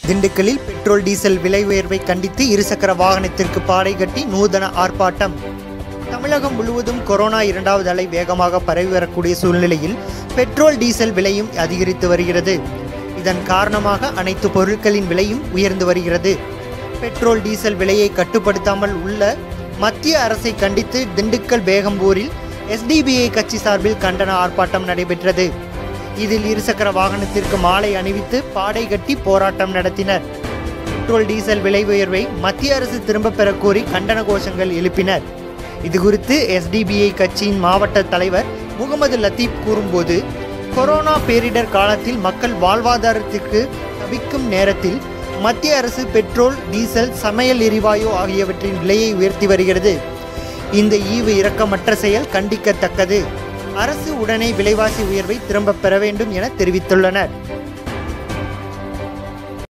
திண்டுக்கல்லில் petrol diesel விலை உயர்வை கண்டித்து இருசக்கர வாகனத்திற்கு பாடை கட்டி நூதன ஆர்ப்பாட்டம் தமிழகம் முழுவதும் கொரோனா இரண்டாவது அலை வேகமாக பரவி வரக்கூடிய சூழ்நிலையில் பெட்ரோல் டீசல் விலையும் அதிகரித்து வருகிறது இதன் காரணமாக அனைத்து பொருட்களின் விலையும் உயர்ந்து வருகிறது பெட்ரோல் டீசல் விலையை கட்டுப்படுத்தாமல் உள்ள மத்திய அரசை கண்டித்து திண்டுக்கல் பேகம்பூரில் எஸ்டிபிஐ கட்சி சார்பில் கண்டன ஆர்ப்பாட்டம் நடைபெற்றது இதில் இருசக்கர வாகனத்திற்கு மாலை அணிவித்து பாடை கட்டி போராட்டம் நடத்தினர் பெட்ரோல் டீசல் விலை உயர்வை மத்திய அரசு திரும்பப் பெறக் கோரி கண்டன கோஷங்கள் எழுப்பினர் இது குறித்து எஸ்டிபிஐ கட்சியின் மாவட்ட தலைவர் முகமது லத்தீப் கூறும்போது கொரோனா பேரிடர் காலத்தில் மக்கள் வாழ்வாதாரத்திற்கு தவிக்கும் நேரத்தில் மத்திய அரசு பெட்ரோல் டீசல் சமையல் எரிவாயு ஆகியவற்றின் விலையை உயர்த்தி வருகிறது இந்த ஈவு இரக்கமற்ற செயல் கண்டிக்கத்தக்கது அரசு உடனே விலைவாசி உயர்வை திரும்பப் பெற வேண்டும் என தெரிவித்துள்ளனர்